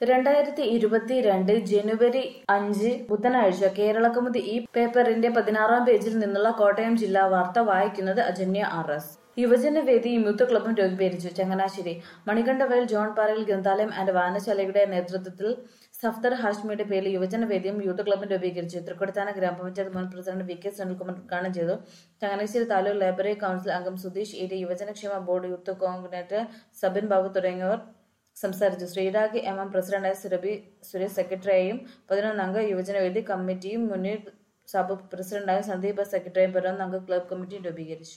രണ്ടായിരത്തി ഇരുപത്തിരണ്ട് ജനുവരി അഞ്ച് ബുധനാഴ്ച കേരളകൗമുദി ഈ പേപ്പറിന്റെ പതിനാറാം പേജിൽ നിന്നുള്ള കോട്ടയം ജില്ലാ വാർത്ത വായിക്കുന്നത് അജന്യ ആർ എസ് യുവജനവേദിയും യൂത്ത് ക്ലബും രൂപീകരിച്ചു ചങ്ങനാശ്ശേരി മണികണ്ഠവയൽ ജോൺ പാറയിൽ ഗ്രന്ഥാലയം ആൻഡ് വായനശാലയുടെ നേതൃത്വത്തിൽ സഫ്തർ ഹാഷ്മിയുടെ പേരിൽ യുവജനവേദിയും യൂത്ത് ക്ലബും രൂപീകരിച്ചു തൃക്കൊടിത്താന ഗ്രാമപഞ്ചായത്ത് മുൻ പ്രസിഡന്റ് വി കെ സുനിൽകുമാർ ഉദ്ഘാടനം ചെയ്തു ചങ്ങനാശ്ശേരി താലൂക്ക് ലൈബ്രറി കൌൺസിൽ അംഗം സുധീഷ് ഏരി യുവജനക്ഷേമ board youth coordinator Sabin Babu തുടങ്ങിയവർ സംസാരിച്ചു ശ്രീരാഗ് എം എം പ്രസിഡന്റായ സുരഭി സുരേഷ് സെക്രട്ടറിയായും പതിനൊന്നംഗ യുവജനവേദി കമ്മിറ്റിയും മുനീർ സാബു പ്രസിഡന്റായും സന്ദീപ് സെക്രട്ടറിയും പതിനൊന്നംഗ ക്ലബ് കമ്മിറ്റിയും രൂപീകരിച്ചു